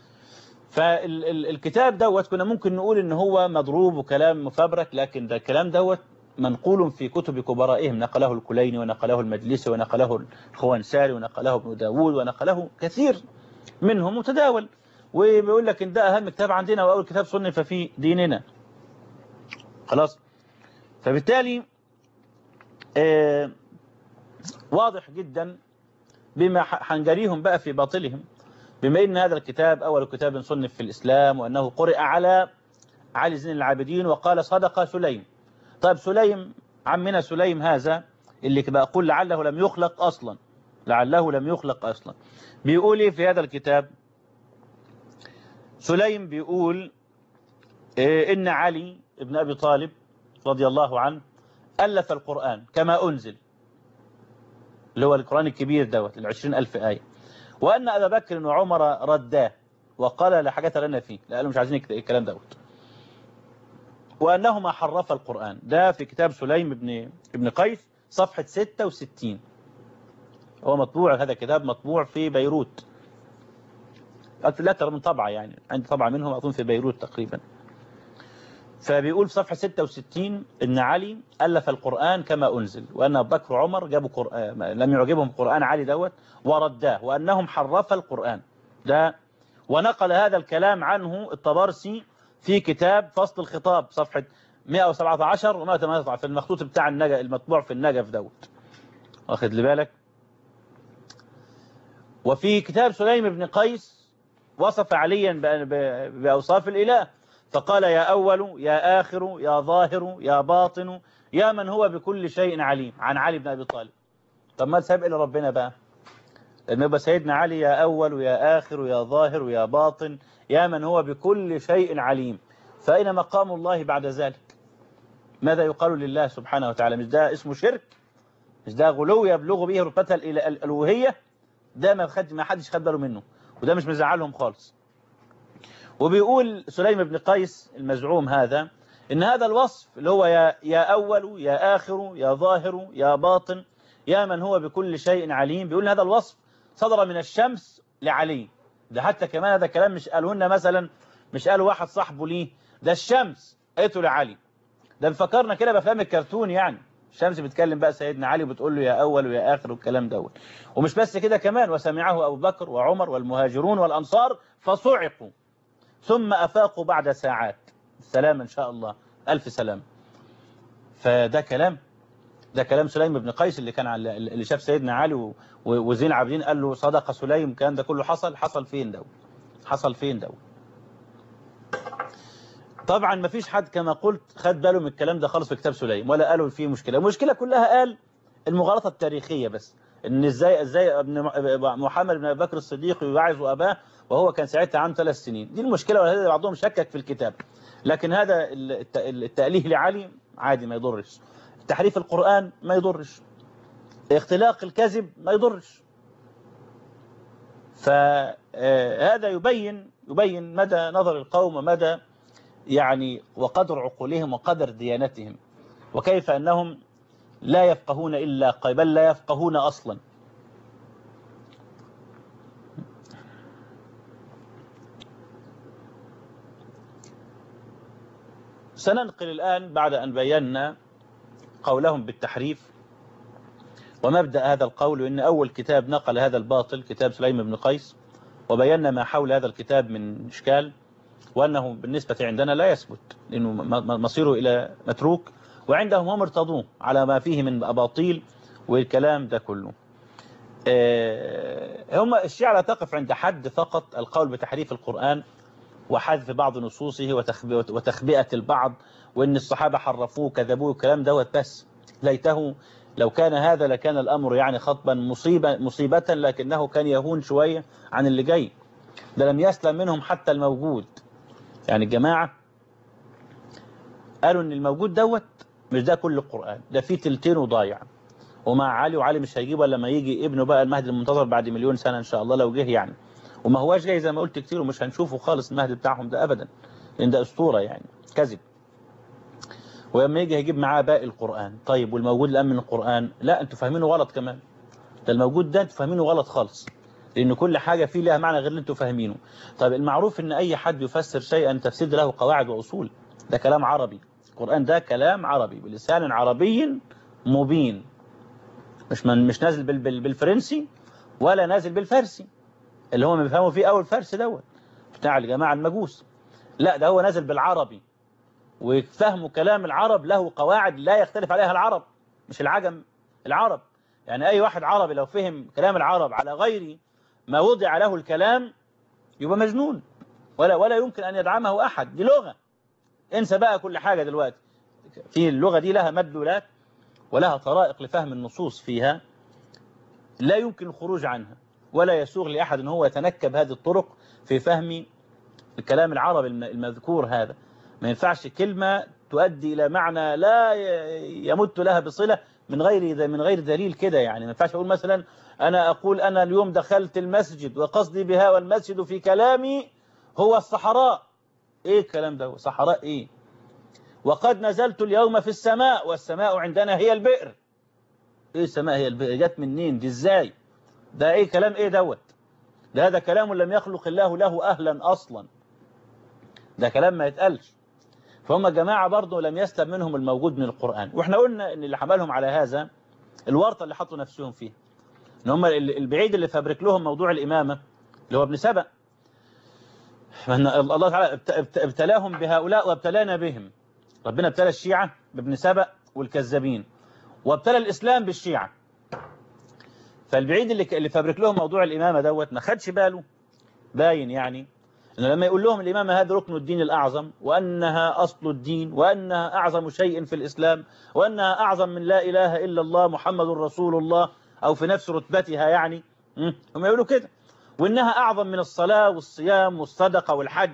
فالكتاب دوت كنا ممكن نقول ان هو مضروب وكلام مفبرك لكن ده الكلام دوت منقول في كتب كبرائهم نقله الكليني ونقله المجلسي ونقله الخوانساري ونقله ابن داود ونقله كثير منهم متداول وبيقول لك ان ده اهم كتاب عندنا واول كتاب صنف في ديننا خلاص فبالتالي آه واضح جدا بما حنجريهم بقى في باطلهم بما ان هذا الكتاب اول كتاب صنف في الاسلام وانه قرئ على علي زين العابدين وقال صدق سليم طيب سليم عمنا سليم هذا اللي بقول لعله لم يخلق اصلا لعله لم يخلق اصلا بيقول ايه في هذا الكتاب سليم بيقول إيه ان علي ابن ابي طالب رضي الله عنه الف القران كما انزل اللي هو القرآن الكبير دوت العشرين ألف آية وأن أبا بكر وعمر رداه وقال لا حاجة لنا فيه لأنه مش عايزين الكلام دوت وأنهما حرف القرآن ده في كتاب سليم ابن ابن قيس صفحة 66 هو مطبوع هذا كتاب مطبوع في بيروت لا ترى من طبعة يعني عندي طبعة منهم أظن في بيروت تقريبا فبيقول في صفحة 66 إن علي ألف القرآن كما أنزل وأن أبو بكر وعمر جابوا قرآن لم يعجبهم قرآن علي دوت ورداه وأنهم حرف القرآن ده ونقل هذا الكلام عنه الطبرسي في كتاب فصل الخطاب صفحة 117 و 118 في المخطوط بتاع النجف المطبوع في النجف دوت واخد لي بالك وفي كتاب سليم بن قيس وصف عليا بأوصاف الإله فقال يا أول يا آخر يا ظاهر يا باطن يا من هو بكل شيء عليم عن علي بن أبي طالب طب ما تساب إلى ربنا بقى لأن يبقى سيدنا علي يا أول يا آخر يا ظاهر يا باطن يا من هو بكل شيء عليم فأين مقام الله بعد ذلك ماذا يقال لله سبحانه وتعالى مش ده اسمه شرك مش ده غلو يبلغ به رتبتها الألوهية ده ما خد ما حدش خد باله منه وده مش مزعلهم خالص وبيقول سليم بن قيس المزعوم هذا إن هذا الوصف اللي هو يا, يا أول يا آخر يا ظاهر يا باطن يا من هو بكل شيء عليم بيقول هذا الوصف صدر من الشمس لعلي ده حتى كمان هذا كلام مش قالوا لنا مثلا مش قالوا واحد صاحبه ليه ده الشمس قالته لعلي ده بفكرنا كده بافلام الكرتون يعني الشمس بتكلم بقى سيدنا علي وبتقول له يا أول ويا آخر والكلام دوت ومش بس كده كمان وسمعه أبو بكر وعمر والمهاجرون والأنصار فصعقوا ثم أفاقوا بعد ساعات سلام إن شاء الله ألف سلام فده كلام ده كلام سليم بن قيس اللي كان على اللي شاف سيدنا علي وزين العابدين قال له صدق سليم كان ده كله حصل حصل فين ده حصل فين ده طبعا ما فيش حد كما قلت خد باله من الكلام ده خالص في كتاب سليم ولا قالوا فيه مشكلة المشكلة كلها قال المغالطة التاريخية بس ان ازاي ازاي ابن محمد بن ابي بكر الصديق يوعظ اباه وهو كان ساعتها عنده ثلاث سنين دي المشكلة وهذا بعضهم شكك في الكتاب لكن هذا التأليه لعلي عادي ما يضرش تحريف القرآن ما يضرش اختلاق الكذب ما يضرش فهذا يبين يبين مدى نظر القوم ومدى يعني وقدر عقولهم وقدر ديانتهم وكيف أنهم لا يفقهون إلا قليلا بل لا يفقهون أصلا سننقل الآن بعد أن بينا قولهم بالتحريف ومبدأ هذا القول إن أول كتاب نقل هذا الباطل كتاب سليم بن قيس وبينا ما حول هذا الكتاب من إشكال وأنه بالنسبة عندنا لا يثبت لأنه مصيره إلى متروك وعندهم هم ارتضوه على ما فيه من أباطيل والكلام ده كله هم الشيعة لا تقف عند حد فقط القول بتحريف القرآن وحذف بعض نصوصه وتخبئة البعض وإن الصحابة حرفوه كذبوه الكلام دوت بس ليته لو كان هذا لكان الأمر يعني خطبا مصيبة, مصيبة لكنه كان يهون شوية عن اللي جاي ده لم يسلم منهم حتى الموجود يعني الجماعة قالوا ان الموجود دوت مش ده كل القرآن ده فيه تلتين وضايع ومع علي وعلي مش هيجيبه لما يجي ابنه بقى المهدي المنتظر بعد مليون سنة ان شاء الله لو جه يعني وما هواش جاي زي ما قلت كتير ومش هنشوفه خالص المهدي بتاعهم ده ابدا لان ده اسطورة يعني كذب ولما يجي هيجيب معاه باقي القرآن طيب والموجود الآن من القرآن لا انتوا فاهمينه غلط كمان ده الموجود ده انتوا فاهمينه غلط خالص لأن كل حاجة فيه لها معنى غير اللي انتوا فاهمينه طيب المعروف ان أي حد يفسر شيئا تفسير له قواعد وأصول ده كلام عربي القرآن ده كلام عربي بلسان عربي مبين مش من مش نازل بال بال بالفرنسي ولا نازل بالفارسي اللي هم بيفهموا فيه أول فارس دوت بتاع الجماعة المجوس لا ده هو نازل بالعربي وفهم كلام العرب له قواعد لا يختلف عليها العرب مش العجم العرب يعني أي واحد عربي لو فهم كلام العرب على غير ما وضع له الكلام يبقى مجنون ولا ولا يمكن أن يدعمه أحد دي لغة انسى بقى كل حاجة دلوقتي في اللغة دي لها مدلولات ولها طرائق لفهم النصوص فيها لا يمكن الخروج عنها ولا يسوغ لأحد أن هو يتنكب هذه الطرق في فهم الكلام العربي المذكور هذا ما ينفعش كلمة تؤدي إلى معنى لا يمت لها بصلة من غير من غير دليل كده يعني ما ينفعش أقول مثلا أنا أقول أنا اليوم دخلت المسجد وقصدي بها والمسجد في كلامي هو الصحراء إيه الكلام ده صحراء إيه وقد نزلت اليوم في السماء والسماء عندنا هي البئر إيه السماء هي البئر جت منين دي إزاي ده إيه كلام إيه دوت ده هذا كلام لم يخلق الله له أهلا أصلا ده كلام ما يتقالش فهم جماعة برضه لم يسلم منهم الموجود من القرآن وإحنا قلنا إن اللي حملهم على هذا الورطة اللي حطوا نفسهم فيها إن هم البعيد اللي فبرك لهم موضوع الإمامة اللي هو ابن سبأ الله تعالى ابتلاهم بهؤلاء وابتلانا بهم ربنا ابتلى الشيعة بابن سبأ والكذابين وابتلى الإسلام بالشيعة فالبعيد اللي اللي فبرك لهم موضوع الإمامة دوت ما خدش باله باين يعني إنه لما يقول لهم الإمامة هذا ركن الدين الأعظم وأنها أصل الدين وأنها أعظم شيء في الإسلام وأنها أعظم من لا إله إلا الله محمد رسول الله أو في نفس رتبتها يعني هم يقولوا كده وإنها أعظم من الصلاة والصيام والصدقة والحج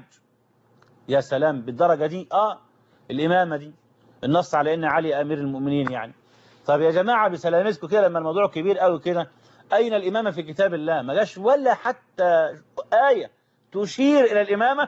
يا سلام بالدرجة دي آه الإمامة دي النص على إن علي أمير المؤمنين يعني طب يا جماعة بسلامتكم كده لما الموضوع كبير قوي كده أين الإمامة في كتاب الله ما جاش ولا حتى آية تشير إلى الإمامة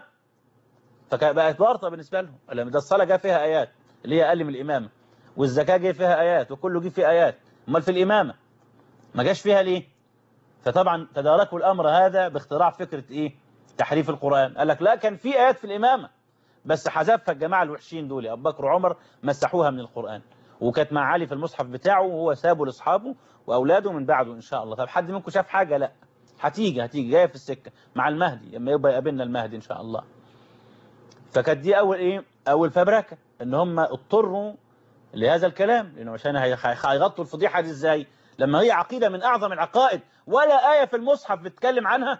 فبقت ورطة بالنسبة لهم لما ده الصلاة جاء فيها آيات اللي هي أقل من الإمامة والزكاة جاء فيها آيات وكله جه فيه آيات امال في الإمامة ما جاش فيها ليه فطبعا تداركوا الأمر هذا باختراع فكرة إيه تحريف القرآن قال لك لا كان في آيات في الإمامة بس حذفها الجماعة الوحشين دول أبو بكر وعمر مسحوها من القرآن وكانت مع علي في المصحف بتاعه وهو سابه لأصحابه وأولاده من بعده إن شاء الله طب حد منكم شاف حاجة لا هتيجي هتيجي جاية في السكة مع المهدي لما يبقى يقابلنا المهدي إن شاء الله فكانت دي أول إيه أول فبركة إن هم اضطروا لهذا الكلام لأنه عشان هيغطوا الفضيحة دي إزاي لما هي عقيدة من أعظم العقائد ولا آية في المصحف بتتكلم عنها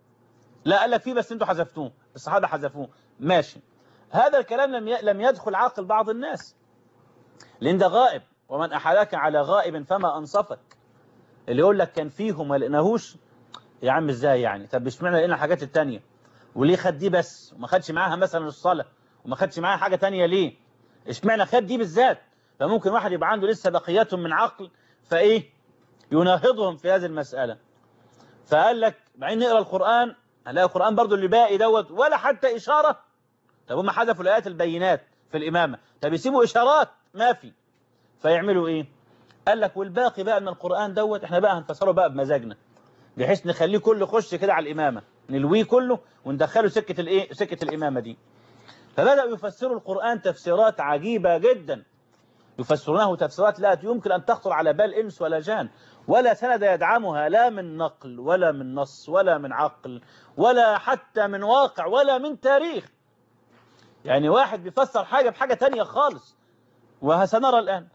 لا قال لك فيه بس انتوا حذفتوه الصحابة حذفوه ماشي هذا الكلام لم لم يدخل عقل بعض الناس لأن ده غائب ومن أحالك على غائب فما أنصفك اللي يقول لك كان فيهم ما لقناهوش يا عم ازاي يعني طب اشمعنى لقينا الحاجات التانية وليه خد دي بس وما خدش معاها مثلا الصلاة وما خدش معاها حاجة تانية ليه اشمعنى خد دي بالذات فممكن واحد يبقى عنده لسه بقيات من عقل فايه يناهضهم في هذه المسألة فقال لك بعدين نقرا القرآن هنلاقي القرآن برضو اللي باقي دوت ولا حتى إشارة طب هم حذفوا الآيات البينات في الإمامة طب يسيبوا إشارات ما في فيعملوا إيه قال لك والباقي بقى من القرآن دوت احنا بقى هنفسره بقى بمزاجنا بحيث نخليه كله خش كده على الإمامة نلويه كله وندخله سكة الإيه سكة الإمامة دي فبدأوا يفسروا القرآن تفسيرات عجيبة جدا يفسرونه تفسيرات لا يمكن أن تخطر على بال إنس ولا جان ولا سند يدعمها لا من نقل ولا من نص ولا من عقل ولا حتى من واقع ولا من تاريخ يعني واحد بيفسر حاجة بحاجة تانية خالص وسنرى الآن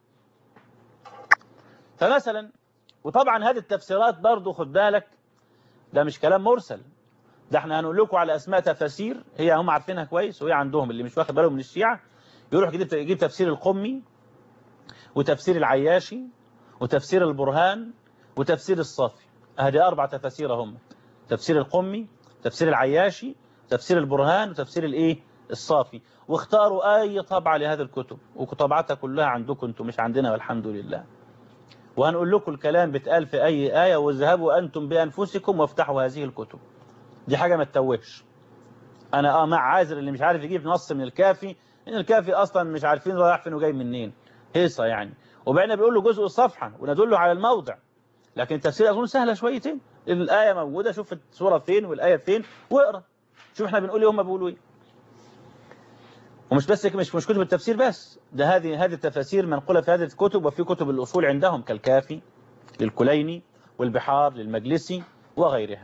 فمثلا وطبعا هذه التفسيرات برضو خد بالك ده مش كلام مرسل ده احنا هنقول لكم على اسماء تفاسير هي هم عارفينها كويس وهي عندهم اللي مش واخد باله من الشيعة يروح يجيب يجيب تفسير القمي وتفسير العياشي وتفسير البرهان وتفسير الصافي هذه أربع تفاسير هم تفسير القمي تفسير العياشي تفسير البرهان وتفسير الايه الصافي واختاروا أي طبعة لهذه الكتب وطبعتها كلها عندكم انتم مش عندنا والحمد لله وهنقول لكم الكلام بيتقال في أي آية واذهبوا أنتم بأنفسكم وافتحوا هذه الكتب دي حاجة ما تتوهش أنا آه مع عازر اللي مش عارف يجيب نص من الكافي ان الكافي اصلا مش عارفين رايح فين وجاي منين هيصه يعني وبعدين بيقول له جزء الصفحه وندله على الموضع لكن التفسير اظن سهله شويتين الايه موجوده شوف السوره فين والايه فين واقرا شوف احنا بنقول ايه هم بيقولوا ايه ومش بس مش مش كتب التفسير بس ده هذه هذه التفاسير منقوله في هذه الكتب وفي كتب الاصول عندهم كالكافي للكليني والبحار للمجلسي وغيرها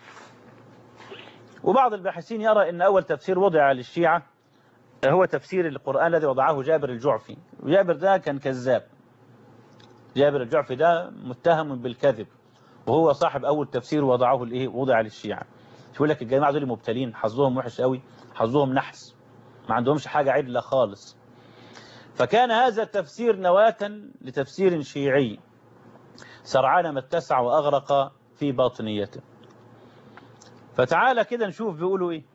وبعض الباحثين يرى ان اول تفسير وضع للشيعه هو تفسير القران الذي وضعه جابر الجعفي وجابر ده كان كذاب جابر الجعفي ده متهم بالكذب وهو صاحب اول تفسير وضعه الايه وضع للشيعه يقول لك الجماعه دول مبتلين حظهم وحش قوي حظهم نحس ما عندهمش حاجه عدله خالص فكان هذا التفسير نواة لتفسير شيعي سرعان ما اتسع واغرق في باطنيته فتعالى كده نشوف بيقولوا ايه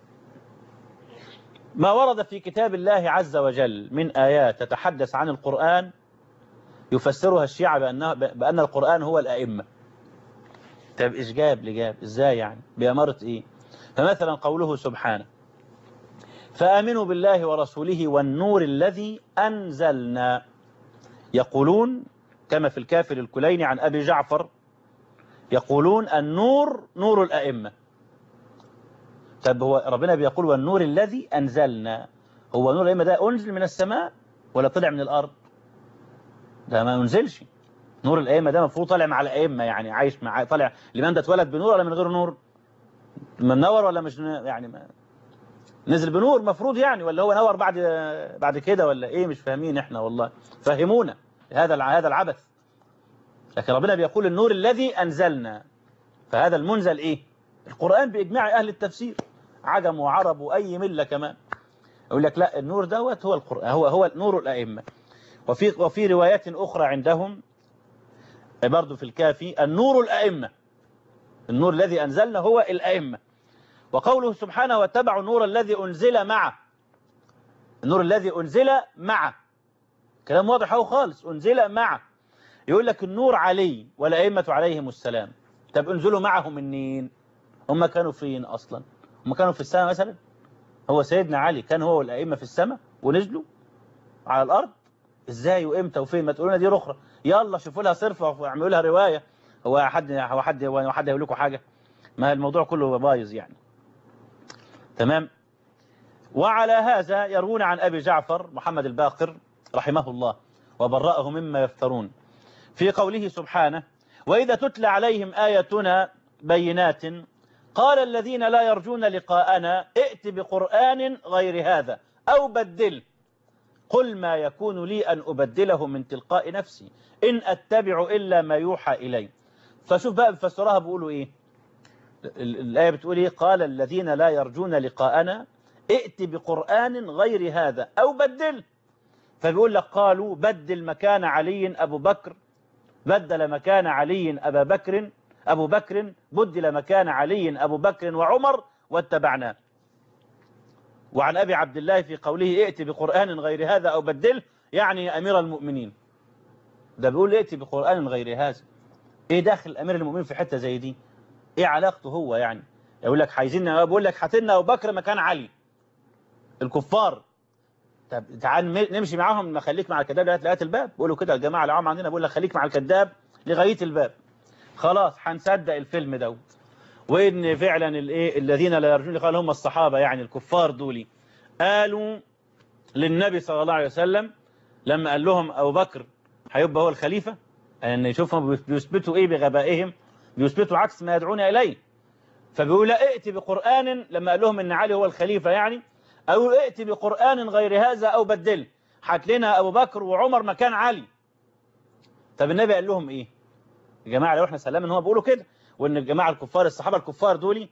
ما ورد في كتاب الله عز وجل من آيات تتحدث عن القرآن يفسرها الشيعة بأنه بأن القرآن هو الأئمة طب إيش جاب لجاب إزاي يعني بأمارة إيه فمثلا قوله سبحانه فآمنوا بالله ورسوله والنور الذي أنزلنا يقولون كما في الكافر الكليني عن أبي جعفر يقولون النور نور الأئمة طب هو ربنا بيقول والنور الذي أنزلنا هو نور الأئمة ده أنزل من السماء ولا طلع من الأرض ده ما أنزلش نور الأئمة ده مفروض طالع مع الأئمة يعني عايش مع طالع الإمام ده اتولد بنور ولا من غير نور منور ولا مش يعني ما نزل بنور مفروض يعني ولا هو نور بعد بعد كده ولا ايه مش فاهمين احنا والله فهمونا هذا هذا العبث لكن ربنا بيقول النور الذي أنزلنا فهذا المنزل ايه القرآن بإجماع أهل التفسير عجم وعرب وأي ملة كمان يقول لك لا النور دوت هو القرآن هو هو نور الأئمة وفي وفي روايات أخرى عندهم برضه في الكافي النور الأئمة النور الذي أنزلنا هو الأئمة وقوله سبحانه واتبعوا النور الذي أنزل معه النور الذي أنزل معه كلام واضح أهو خالص أنزل معه يقول لك النور علي والأئمة عليهم السلام طب انزلوا معه منين هم كانوا فين أصلا هم كانوا في السماء مثلا هو سيدنا علي كان هو والأئمة في السماء ونزلوا على الأرض ازاي وامتى وفين ما تقولوا لنا دي رخرة يلا شوفوا لها صرفة واعملوا لها رواية هو حد هو حد هو حد هيقول لكم حاجة ما الموضوع كله بايظ يعني تمام وعلى هذا يروون عن أبي جعفر محمد الباقر رحمه الله وبرأه مما يفترون في قوله سبحانه وإذا تتلى عليهم آياتنا بينات قال الذين لا يرجون لقاءنا ائت بقرآن غير هذا أو بدل قل ما يكون لي أن أبدله من تلقاء نفسي إن أتبع إلا ما يوحى إلي فشوف بقى بفسرها بيقولوا إيه الآية بتقول إيه قال الذين لا يرجون لقاءنا ائت بقرآن غير هذا أو بدل فبيقول لك قالوا بدل مكان علي أبو بكر بدل مكان علي أبا بكر أبو بكر بدل مكان علي أبو بكر وعمر واتبعناه وعن أبي عبد الله في قوله ائت بقرآن غير هذا أو بدل يعني أمير المؤمنين ده بيقول ائت بقرآن غير هذا ايه داخل أمير المؤمنين في حتة زي دي ايه علاقته هو يعني يقول لك عايزين بقول لك هاتلنا أبو بكر مكان علي الكفار طب تعال نمشي معاهم ما خليك مع الكذاب لغايه لغايه الباب بيقولوا كده الجماعه العام عندنا بيقول لك خليك مع الكذاب لغايه الباب خلاص هنصدق الفيلم دوت وان فعلا الايه الذين لا يرجون لقاء هم الصحابه يعني الكفار دولي قالوا للنبي صلى الله عليه وسلم لما قال لهم ابو بكر هيبقى هو الخليفه ان يعني يشوفهم بيثبتوا ايه بغبائهم بيثبتوا عكس ما يدعون اليه فبيقول لا ائت بقران لما قال لهم ان علي هو الخليفه يعني أو ائت بقرآن غير هذا أو بدل حك لنا أبو بكر وعمر مكان علي طب النبي قال لهم إيه يا جماعة لو احنا سلام ان هو بيقولوا كده وان الجماعة الكفار الصحابة الكفار دول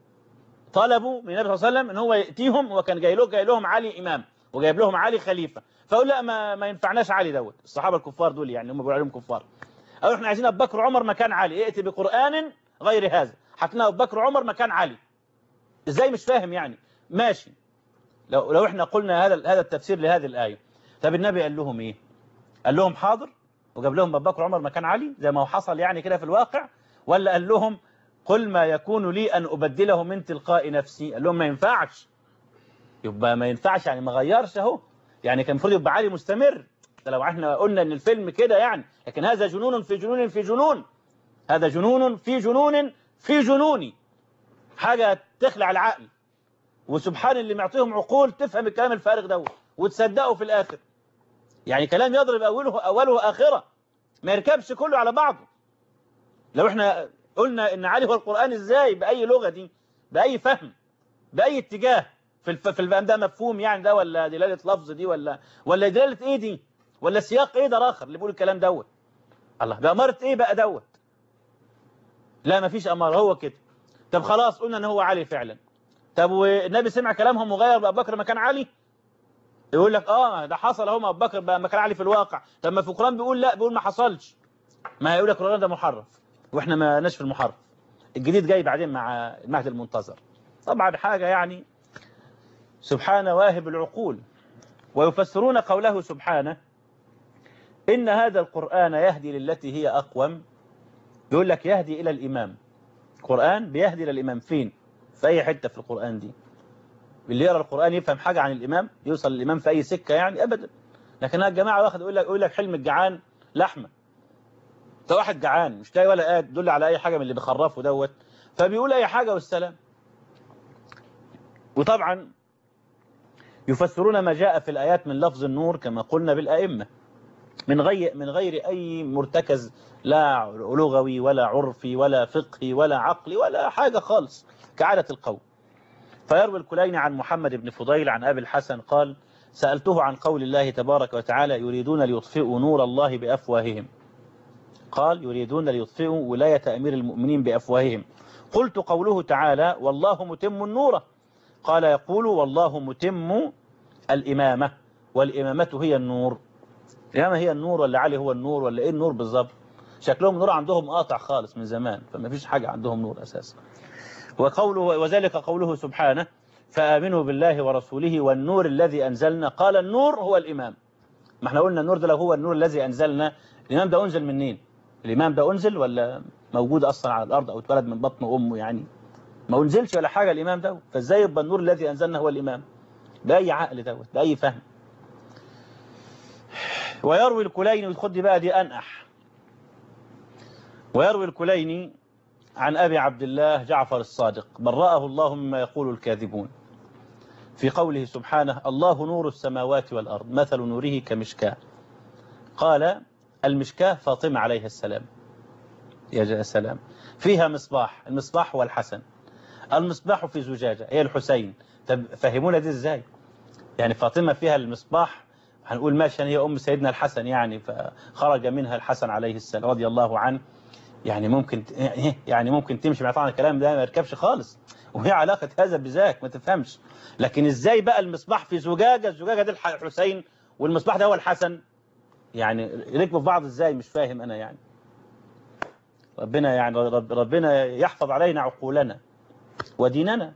طلبوا من النبي صلى الله عليه وسلم ان هو يأتيهم وكان جاي له جاي لهم علي إمام وجايب لهم علي خليفة فقال لا ما, ما ينفعناش علي دوت الصحابة الكفار دول يعني هم بيقولوا عليهم كفار أو احنا عايزين أبو بكر وعمر مكان علي ائت بقرآن غير هذا حكنا أبو بكر وعمر مكان علي ازاي مش فاهم يعني ماشي لو لو احنا قلنا هذا هذا التفسير لهذه الآية طب النبي قال لهم ايه قال لهم حاضر وجاب لهم ابو بكر وعمر مكان علي زي ما هو حصل يعني كده في الواقع ولا قال لهم قل ما يكون لي أن أبدله من تلقاء نفسي قال لهم ما ينفعش يبقى ما ينفعش يعني ما غيرش اهو يعني كان المفروض يبقى عالي مستمر ده لو احنا قلنا ان الفيلم كده يعني لكن هذا جنون في جنون في جنون هذا جنون في جنون في جنون حاجة تخلع العقل وسبحان اللي معطيهم عقول تفهم الكلام الفارغ ده وتصدقه في الآخر يعني كلام يضرب أوله أوله آخرة ما يركبش كله على بعضه لو احنا قلنا ان علي هو القرآن ازاي بأي لغة دي بأي فهم بأي اتجاه في الف... في الفهم ده مفهوم يعني ده ولا دلالة لفظ دي ولا ولا دلالة ايه دي ولا سياق ايه ده اخر اللي بيقول الكلام دوت الله بأمارة ايه بقى دوت لا مفيش أمارة هو كده طب خلاص قلنا ان هو علي فعلا طب والنبي سمع كلامهم وغير بأبو بكر مكان علي يقول لك اه ده حصل اهو ابو بكر بقى مكان علي في الواقع طب ما في القرآن بيقول لا بيقول ما حصلش ما هيقول لك القرآن ده محرف واحنا ما ناش في المحرف الجديد جاي بعدين مع المهد المنتظر طبعا حاجة يعني سبحان واهب العقول ويفسرون قوله سبحانه إن هذا القرآن يهدي للتي هي أقوم يقول لك يهدي إلى الإمام القرآن بيهدي إلى الإمام فين في أي حتة في القرآن دي اللي يقرأ القرآن يفهم حاجة عن الإمام يوصل للإمام في أي سكة يعني أبدا لكن الجماعة واخد يقول لك يقول لك حلم الجعان لحمة ده واحد جعان مش لاقي ولا قاد دل على أي حاجة من اللي بيخرفه دوت فبيقول أي حاجة والسلام وطبعا يفسرون ما جاء في الآيات من لفظ النور كما قلنا بالأئمة من غير من غير أي مرتكز لا لغوي ولا عرفي ولا فقهي ولا عقلي ولا حاجة خالص كعادة القول فيروي الكليني عن محمد بن فضيل عن أبي الحسن قال سألته عن قول الله تبارك وتعالى يريدون ليطفئوا نور الله بأفواههم قال يريدون ليطفئوا ولاية أمير المؤمنين بأفواههم قلت قوله تعالى والله متم النور قال يقول والله متم الإمامة والإمامة هي النور الإمامة هي النور ولا علي هو النور ولا إيه النور بالظبط شكلهم نور عندهم قاطع خالص من زمان فما فيش حاجة عندهم نور أساسا وقوله وذلك قوله سبحانه فآمنوا بالله ورسوله والنور الذي أنزلنا قال النور هو الإمام ما احنا قلنا النور ده لو هو النور الذي أنزلنا الإمام ده أنزل منين الإمام ده أنزل ولا موجود أصلا على الأرض أو اتولد من بطن أمه يعني ما أنزلش ولا حاجة الإمام ده فإزاي يبقى النور الذي أنزلنا هو الإمام بأي عقل دوت بأي فهم ويروي الكليني وخد بقى دي أنأح ويروي الكليني عن أبي عبد الله جعفر الصادق برأه الله مما يقول الكاذبون في قوله سبحانه الله نور السماوات والأرض مثل نوره كمشكاة قال المشكاة فاطمة عليه السلام يا سلام فيها مصباح المصباح هو الحسن المصباح في زجاجة هي الحسين طب فهمونا دي ازاي يعني فاطمة فيها المصباح هنقول ماشي هي أم سيدنا الحسن يعني فخرج منها الحسن عليه السلام رضي الله عنه يعني ممكن يعني ممكن تمشي مع طبعا الكلام ده ما يركبش خالص وهي علاقة هذا بذاك ما تفهمش لكن ازاي بقى المصباح في زجاجة الزجاجة دي الحسين والمصباح ده هو الحسن يعني ركبوا في بعض ازاي مش فاهم انا يعني ربنا يعني رب ربنا يحفظ علينا عقولنا وديننا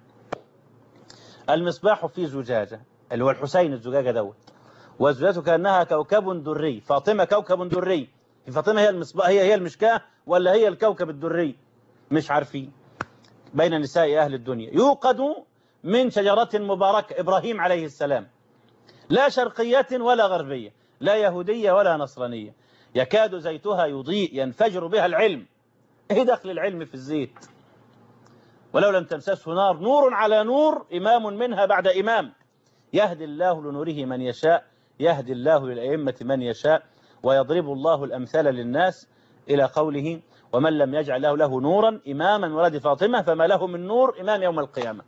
المصباح في زجاجة اللي هو الحسين الزجاجة دوت والزجاجة كأنها كوكب دري فاطمة كوكب دري فاطمة هي المصباح هي هي المشكاة ولا هي الكوكب الدري مش عارفين بين نساء أهل الدنيا يوقد من شجرة مباركة إبراهيم عليه السلام لا شرقية ولا غربية لا يهودية ولا نصرانية يكاد زيتها يضيء ينفجر بها العلم ايه دخل العلم في الزيت ولو لم تمسسه نار نور على نور إمام منها بعد إمام يهدي الله لنوره من يشاء يهدي الله للأئمة من يشاء ويضرب الله الأمثال للناس إلى قوله ومن لم يجعل له له نورا إماما ولد فاطمة فما له من نور إمام يوم القيامة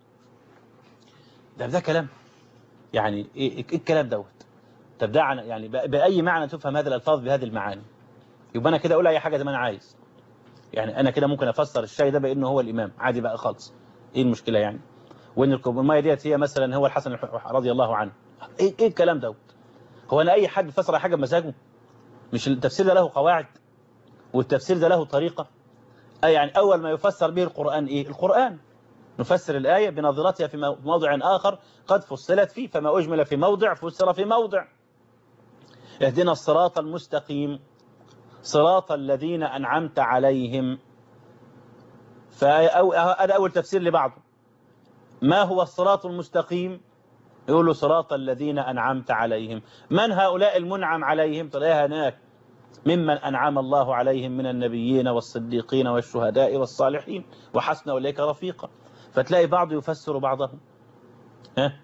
ده ده كلام يعني إيه, إيه الكلام دوت طب ده يعني بأي معنى تفهم هذه الألفاظ بهذه المعاني يبقى أنا كده أقول أي حاجة زي ما أنا عايز يعني أنا كده ممكن أفسر الشاي ده بأنه هو الإمام عادي بقى خالص إيه المشكلة يعني وإن المية ديت هي مثلا هو الحسن رضي الله عنه إيه, إيه الكلام دوت هو أنا أي حد بفسر أي حاجة بمزاجه مش التفسير ده له قواعد والتفسير ده له طريقة أي يعني أول ما يفسر به القرآن إيه القرآن نفسر الآية بنظرتها في موضع آخر قد فصلت فيه فما أجمل في موضع فسر في موضع اهدنا الصراط المستقيم صراط الذين أنعمت عليهم فهذا أول تفسير لبعضه ما هو الصراط المستقيم يقولوا صراط الذين أنعمت عليهم من هؤلاء المنعم عليهم تلاقيها هناك ممن أنعم الله عليهم من النبيين والصديقين والشهداء والصالحين وحسن أولئك رفيقا فتلاقي بعض يفسر بعضهم ها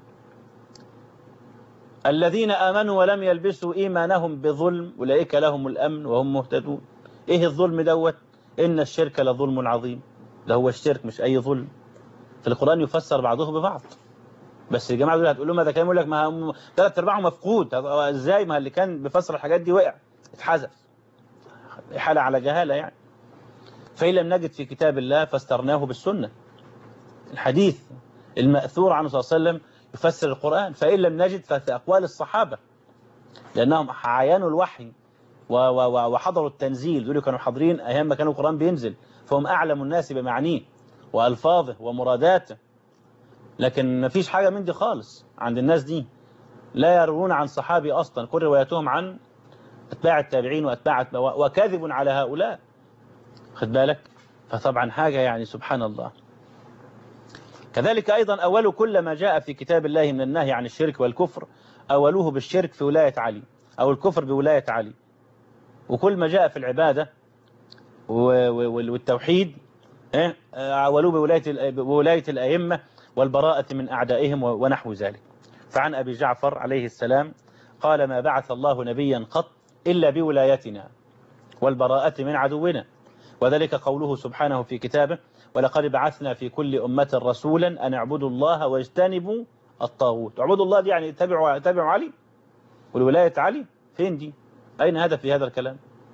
الذين آمنوا ولم يلبسوا إيمانهم بظلم أولئك لهم الأمن وهم مهتدون إيه الظلم دوت إن الشرك لظلم عظيم ده هو الشرك مش أي ظلم في القرآن يفسر بعضه ببعض بس الجماعة دول هتقول لهم هذا كلام يقول لك ما هم ثلاث ارباعهم مفقود ازاي ما اللي كان بيفسر الحاجات دي وقع اتحذف حالة على جهالة يعني فإن لم نجد في كتاب الله فاسترناه بالسنة الحديث المأثور عنه صلى الله عليه وسلم يفسر القرآن فإن لم نجد ففي أقوال الصحابة لأنهم عاينوا الوحي وحضروا التنزيل دول كانوا حاضرين أيام ما كان القرآن بينزل فهم أعلم الناس بمعانيه وألفاظه ومراداته لكن ما فيش حاجة من دي خالص عند الناس دي لا يروون عن صحابي أصلا كل رواياتهم عن أتباع التابعين وأتباع وكاذب على هؤلاء خد بالك فطبعا حاجة يعني سبحان الله كذلك أيضا أول كل ما جاء في كتاب الله من النهي عن الشرك والكفر أولوه بالشرك في ولاية علي أو الكفر بولاية علي وكل ما جاء في العبادة والتوحيد أولوه بولاية, بولاية الأئمة والبراءة من أعدائهم ونحو ذلك فعن أبي جعفر عليه السلام قال ما بعث الله نبيا قط إلا بولايتنا والبراءة من عدونا وذلك قوله سبحانه في كتابه ولقد بعثنا في كل أمة رسولا أن اعبدوا الله واجتنبوا الطاغوت اعبدوا الله دي يعني اتبعوا اتبعوا علي والولاية علي فين دي أين هذا في هذا الكلام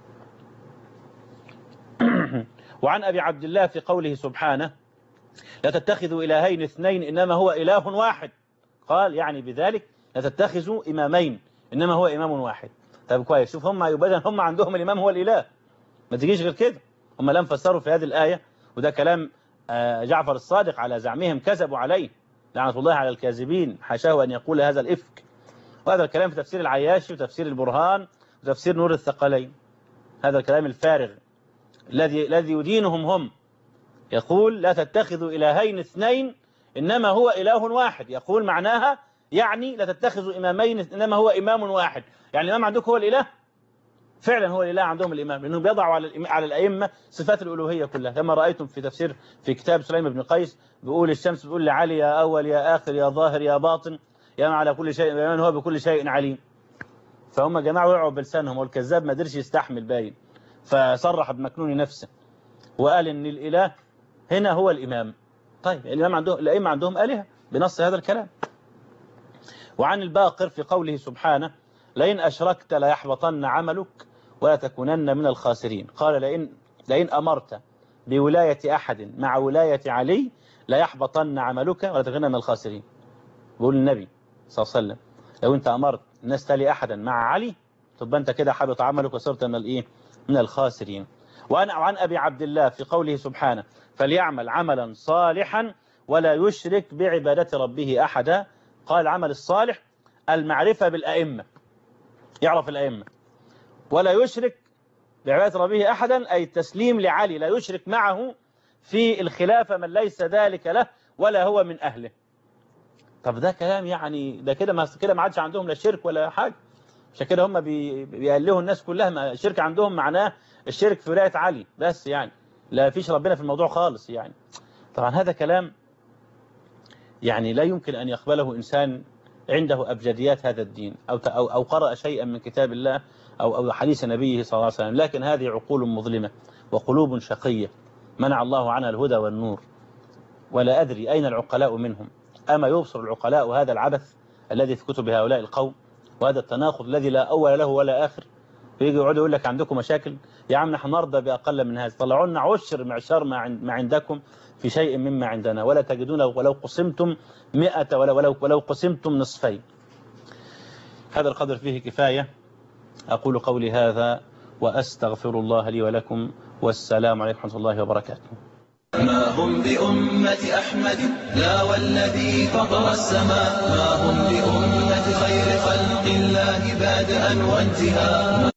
وعن أبي عبد الله في قوله سبحانه لا تتخذوا إلهين اثنين إنما هو إله واحد قال يعني بذلك لا تتخذوا إمامين إنما هو إمام واحد طب كويس شوف هم يبدأ هم عندهم الإمام هو الإله ما تجيش غير كده هم لم فسروا في هذه الآية وده كلام جعفر الصادق على زعمهم كذبوا عليه لعنة الله على الكاذبين حاشاه أن يقول هذا الإفك وهذا الكلام في تفسير العياشي وتفسير البرهان وتفسير نور الثقلين هذا الكلام الفارغ الذي الذي يدينهم هم يقول لا تتخذوا إلهين اثنين إنما هو إله واحد يقول معناها يعني لا تتخذوا إمامين إنما هو إمام واحد يعني الإمام عندكم هو الإله فعلا هو الإله عندهم الإمام لأنهم بيضعوا على على الأئمة صفات الألوهية كلها كما رأيتم في تفسير في كتاب سليم بن قيس بيقول الشمس بيقول لعلي يا أول يا آخر يا ظاهر يا باطن يا على كل شيء من هو بكل شيء عليم فهم جماعة وقعوا بلسانهم والكذاب ما قدرش يستحمل باين فصرح بمكنون نفسه وقال إن الإله هنا هو الإمام طيب الإمام عندهم الأئمة عندهم آلهة بنص هذا الكلام وعن الباقر في قوله سبحانه لئن أشركت ليحبطن عملك ولا تكونن من الخاسرين قال لئن, لئن أمرت بولاية أحد مع ولاية علي ليحبطن عملك ولا تكونن من الخاسرين بيقول النبي صلى الله عليه وسلم لو أنت أمرت الناس تلي أحدا مع علي تبقى أنت كده حبط عملك وصرت من الإيه من الخاسرين وعن عن أبي عبد الله في قوله سبحانه فليعمل عملا صالحا ولا يشرك بعبادة ربه أحدا قال العمل الصالح المعرفة بالأئمة يعرف الأئمة ولا يشرك بعبادة ربه أحدا أي التسليم لعلي لا يشرك معه في الخلافة من ليس ذلك له ولا هو من أهله طب ده كلام يعني ده كده ما كده ما عادش عندهم لا شرك ولا حاجة عشان كده هم بيقلهوا الناس كلها ما الشرك عندهم معناه الشرك في ولاية علي بس يعني لا فيش ربنا في الموضوع خالص يعني طبعا هذا كلام يعني لا يمكن أن يقبله إنسان عنده أبجديات هذا الدين أو أو أو قرأ شيئا من كتاب الله أو أو حديث نبيه صلى الله عليه وسلم لكن هذه عقول مظلمة وقلوب شقية منع الله عنها الهدى والنور ولا أدري أين العقلاء منهم أما يبصر العقلاء هذا العبث الذي في كتب هؤلاء القوم وهذا التناقض الذي لا أول له ولا آخر ويجي يقعد يقول لك عندكم مشاكل يا عم نحن نرضى بأقل من هذا طلعوا لنا عشر معشر ما عندكم في شيء مما عندنا ولا تجدون ولو قسمتم مئة ولا ولو, ولو قسمتم نصفين هذا القدر فيه كفاية أقول قولي هذا وأستغفر الله لي ولكم والسلام عليكم ورحمة الله وبركاته ما هم بأمة أحمد لا والذي فطر السماء ما هم بأمة خير خلق الله بادئا وانتهاء